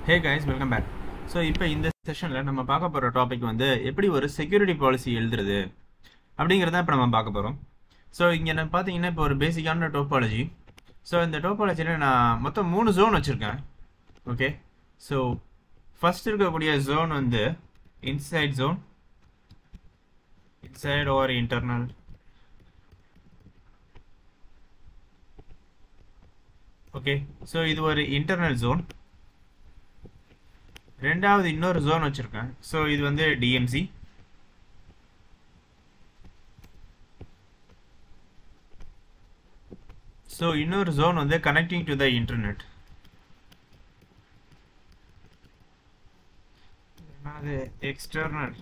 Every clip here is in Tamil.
ஹே கைஸ் வெல்கம் பேக் ஸோ இப்போ இந்த செஷனில் நம்ம பார்க்க போகிற டாபிக் வந்து எப்படி ஒரு செக்யூரிட்டி பாலிசி எழுதுறது அப்படிங்கிறத இப்போ நம்ம பார்க்க போகிறோம் ஸோ இங்கே நான் பார்த்தீங்கன்னா இப்போ ஒரு பேசிக்கான டோபாலஜி ஸோ இந்த டோபாலஜியில் நான் மொத்தம் மூணு ஜோன் வச்சுருக்கேன் ஓகே ஸோ ஃபர்ஸ்ட் இருக்கக்கூடிய ஜோன் வந்து inside zone inside or internal okay so இது ஒரு இன்டர்னல் ஜோன் ரெண்டாவது இன்னொரு ஜோன் வச்சுருக்கேன் ஸோ இது வந்து டிஎம்சி ஸோ இன்னொரு ஜோன் வந்து கனெக்டிங் டு த இன்டர்நெட் அது எக்ஸ்டர்னல்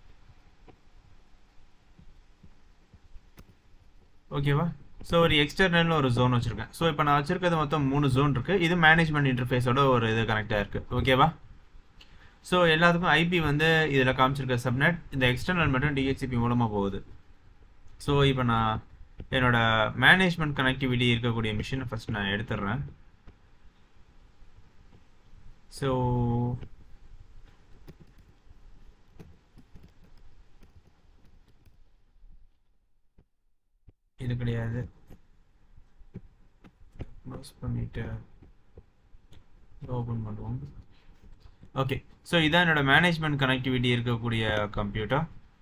ஓகேவா ஸோ ஒரு எக்ஸ்டர்னல்னு ஒரு ஜோன் வச்சுருக்கேன் ஸோ இப்போ நான் வச்சுருக்கிறது மொத்தம் மூணு ஜோன் இருக்குது இது மேனேஜ்மெண்ட் இன்டர்ஃபேஸோட ஒரு இது கனெக்டாக இருக்குது ஓகேவா ஸோ எல்லாத்துக்கும் ஐபி வந்து இதில் காமிச்சிருக்க சப்நெட் இந்த எக்ஸ்டர்னல் மட்டும் டிஹெச்சிபி மூலமாக போகுது ஸோ இப்போ நான் என்னோட மேனேஜ்மெண்ட் கனெக்டிவிட்டி இருக்கக்கூடிய மிஷினை ஃபஸ்ட் நான் எடுத்துடுறேன் ஸோ இது கிடையாது க்ளோஸ் பண்ணிட்டு ஓப்பன் பண்ணுவோம் ஓகே ஸோ இதான் என்னோட மேனேஜ்மெண்ட் கனெக்டிவிட்டி இருக்கக்கூடிய கம்ப்யூட்டர்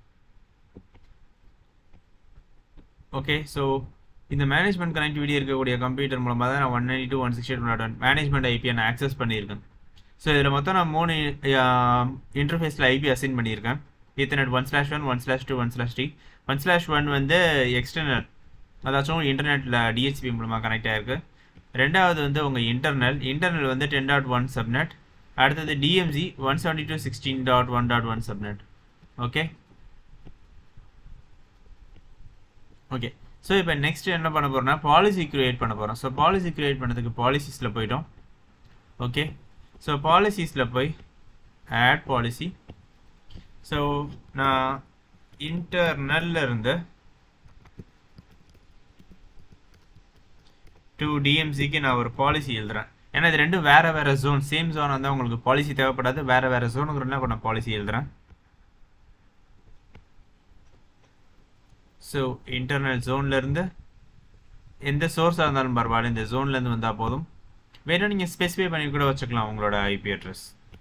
ஓகே ஸோ இந்த மேனேஜ்மெண்ட் கனெக்டிவிட்டி இருக்கக்கூடிய கம்ப்யூட்டர் மூலமாக தான் நான் one ninety two one sixty two management ஐபியை நான் ஆக்சஸ் பண்ணியிருக்கேன் ஸோ இதில் மொத்தம் நான் மூணு இன்டர்ஃபேஸில் ஐபி அசைன் பண்ணியிருக்கேன் ethernet one slash one one slash two one slash three one slash one வந்து எக்ஸ்டர்னல் அதாச்சும் இன்டர்நெட்டில் டிஹெச்பி மூலமாக கனெக்ட் ஆகிருக்கு ரெண்டாவது வந்து உங்கள் இன்டர்னல் இன்டர்னல் வந்து டென் டாட் ஒன் சப்நெட் அடுத்தது TMC one seventy two sixteen dot one dot one subnet okay okay so இப்போ நெக்ஸ்ட் என்ன பண்ண போகிறோம்னா பாலிசி க்ரியேட் பண்ண போகிறோம் ஸோ பாலிசி க்ரியேட் பண்ணதுக்கு பாலிசிஸில் போயிட்டோம் ஓகே ஸோ பாலிசிஸில் போய் ஆட் பாலிசி ஸோ நான் இன்டர்னல்ல இருந்து டு டிஎம்சிக்கு நான் ஒரு பாலிசி எழுதுறேன் ஏன்னா இது ரெண்டும் வேறு வேறு ஜோன் சேம் ஜோன் வந்தால் உங்களுக்கு பாலிசி தேவைப்படாது வேறு வேறு ஜோனுங்கிறதுனா இப்போ நான் பாலிசி எழுதுறேன் ஸோ இன்டர்னல் ஜோன்லேருந்து எந்த சோர்ஸாக இருந்தாலும் பரவாயில்ல இந்த ஜோன்லேருந்து வந்தால் போதும் வேணும் நீங்கள் ஸ்பெசிஃபை பண்ணி கூட வச்சுக்கலாம் உங்களோட IP address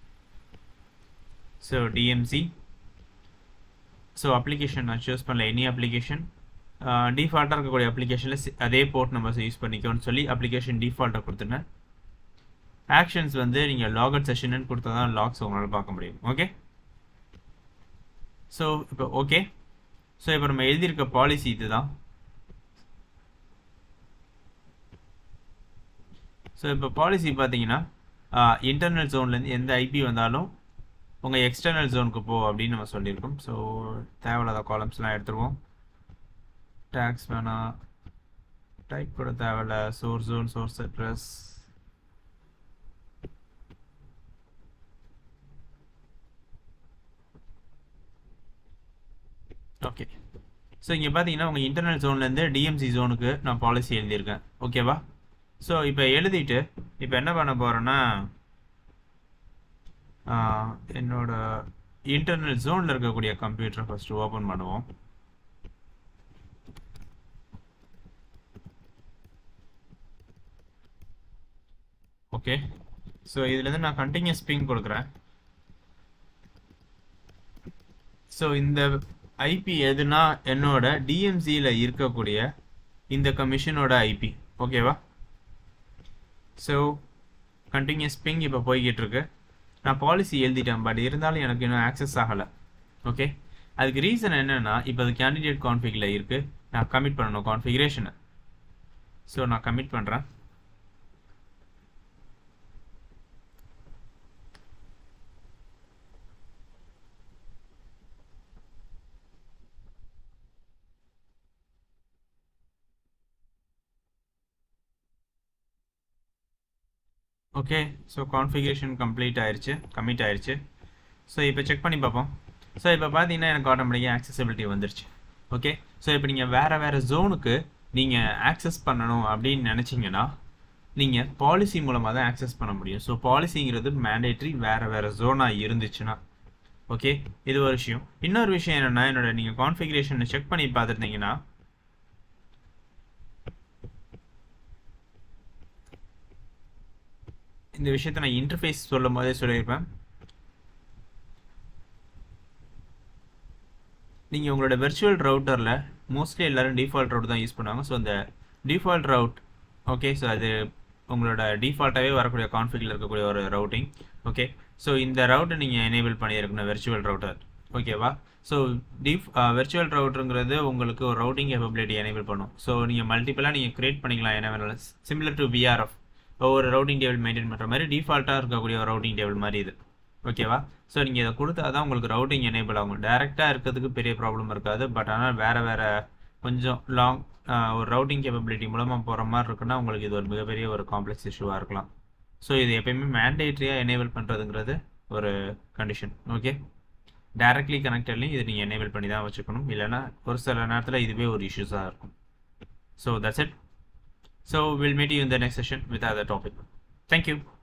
so DMZ so application நான் சூஸ் பண்ணல எனி அப்ளிகேஷன் டிஃபால்ட்டாக இருக்கக்கூடிய அப்ளிகேஷனில் அதே போர்ட் நம்பர்ஸ் யூஸ் பண்ணிக்கோன்னு சொல்லி அப்ளிகேஷன் டிஃபால்ட்டாக கொடுத்துட்டேன் ஆக்ஷன்ஸ் வந்து நீங்கள் லாகட் செஷன் கொடுத்தா தான் லாக்ஸ் உங்களால் பார்க்க முடியும் ஓகே ஸோ இப்போ ஓகே ஸோ இப்போ நம்ம எழுதியிருக்க பாலிசி இதுதான் ஸோ இப்போ பாலிசி பார்த்தீங்கன்னா இன்டர்னல் ஜோன்லேருந்து எந்த ஐபி வந்தாலும் உங்கள் எக்ஸ்டர்னல் ஜோனுக்கு போ அப்படின்னு நம்ம சொல்லியிருக்கோம் ஸோ தேவையில்லாத காலம்ஸ்லாம் எடுத்துருவோம் டேக்ஸ் வேணாம் டைப் கூட தேவையில்ல source zone source address okay so இங்கே பார்த்தீங்கன்னா உங்கள் இன்டர்னல் ஜோன்லேருந்து டிஎம்சி ஜோனுக்கு நான் பாலிசி எழுதியிருக்கேன் ஓகேவா ஸோ இப்போ எழுதிட்டு இப்போ என்ன பண்ண போகிறேன்னா என்னோட இன்டர்னல் ஜோனில் இருக்கக்கூடிய கம்ப்யூட்டரை ஃபஸ்ட்டு ஓப்பன் பண்ணுவோம் ஓகே ஸோ இதுலேருந்து நான் கண்டினியூஸ் பிங் கொடுக்குறேன் ஸோ இந்த ஐபி எதுனா என்னோட டிஎம்சியில் இருக்கக்கூடிய இந்த கமிஷனோட ஐபி ஓகேவா ஸோ கண்டினியூஸ் பிங் இப்போ போய்கிட்டு இருக்கு நான் பாலிசி எழுதிட்டேன் பட் இருந்தாலும் எனக்கு இன்னும் ஆக்சஸ் ஆகலை ஓகே அதுக்கு ரீசன் என்னென்னா இப்போ அது கேண்டிடேட் கான்ஃபிகில் இருக்குது நான் கமிட் பண்ணணும் கான்ஃபிகரேஷனை ஸோ நான் கமிட் பண்ணுறேன் ஓகே ஸோ கான்ஃபிகரேஷன் கம்ப்ளீட் ஆயிடுச்சு கமிட் ஆயிடுச்சு ஸோ இப்போ செக் பண்ணி பார்ப்போம் ஸோ இப்போ பார்த்தீங்கன்னா எனக்கு ஆட்டோமேட்டிக்காக ஆக்சசிபிலிட்டி வந்துருச்சு ஓகே ஸோ இப்போ நீங்கள் வேறு வேறு ஜோனுக்கு நீங்கள் ஆக்சஸ் பண்ணணும் அப்படின்னு நினச்சிங்கன்னா நீங்கள் பாலிசி மூலமாக தான் ஆக்சஸ் பண்ண முடியும் ஸோ பாலிசிங்கிறது மேண்டேட்ரி வேறு வேறு ஜோனாக இருந்துச்சுன்னா ஓகே இது ஒரு விஷயம் இன்னொரு விஷயம் என்னென்னா என்னோட நீங்கள் கான்ஃபிகரேஷனை செக் பண்ணி பார்த்துருந்தீங்கன்னா இந்த விஷயத்தை நான் இன்டர்ஃபேஸ் சொல்லும் போதே சொல்லியிருப்பேன் நீங்கள் உங்களோட வெர்ச்சுவல் ரவுட்டரில் மோஸ்ட்லி எல்லோரும் டிஃபால்ட் ரவுட் தான் யூஸ் பண்ணுவாங்க ஸோ அந்த டிஃபால்ட் ரவுட் ஓகே ஸோ அது உங்களோட டிஃபால்ட்டாகவே வரக்கூடிய கான்ஃபிகில் இருக்கக்கூடிய ஒரு ரவுட்டிங் ஓகே ஸோ இந்த ரவுட்டை நீங்கள் எனேபிள் பண்ணியிருக்கணும் வெர்ச்சுவல் ரவுட்டர் ஓகேவா ஸோ டிஃப் வெர்ச்சுவல் ரவுட்டருங்கிறது உங்களுக்கு ஒரு ரவுட்டிங் கேப்பபிலிட்டி எனேபிள் பண்ணும் ஸோ நீங்கள் மல்டிபிளாக நீங்கள் க்ரியேட் பண்ணிக்கலாம் என்ன வேணாலும் சிமிலர் டு விஆர்எஃப் ஒவ்வொரு ரவுட்டிங் டேபிள் மெயின்டைன் பண்ணுற மாதிரி டிஃபால்ட்டாக இருக்கக்கூடிய ஒரு ரவுட்டிங் டேபிள் மாதிரி இது ஓகேவா ஸோ நீங்கள் இதை கொடுத்தா தான் உங்களுக்கு ரவுட்டிங் எனேபிள் ஆகும் டேரெக்டாக இருக்கிறதுக்கு பெரிய ப்ராப்ளம் இருக்காது பட் ஆனால் வேறு வேறு கொஞ்சம் லாங் ஒரு ரவுட்டிங் கேப்பபிலிட்டி மூலமாக போகிற மாதிரி இருக்குன்னா உங்களுக்கு இது ஒரு மிகப்பெரிய ஒரு காம்ப்ளெக்ஸ் இஷ்யூவாக இருக்கலாம் ஸோ இது எப்பயுமே மேண்டேட்ரியாக எனேபிள் பண்ணுறதுங்கிறது ஒரு கண்டிஷன் ஓகே டைரக்ட்லி கனெக்டட்லையும் இது நீங்கள் எனேபிள் பண்ணி தான் வச்சுக்கணும் இல்லைனா ஒரு சில நேரத்தில் இதுவே ஒரு இஷ்யூஸாக இருக்கும் so that's it so will meet you இந்த next session with other topic thank you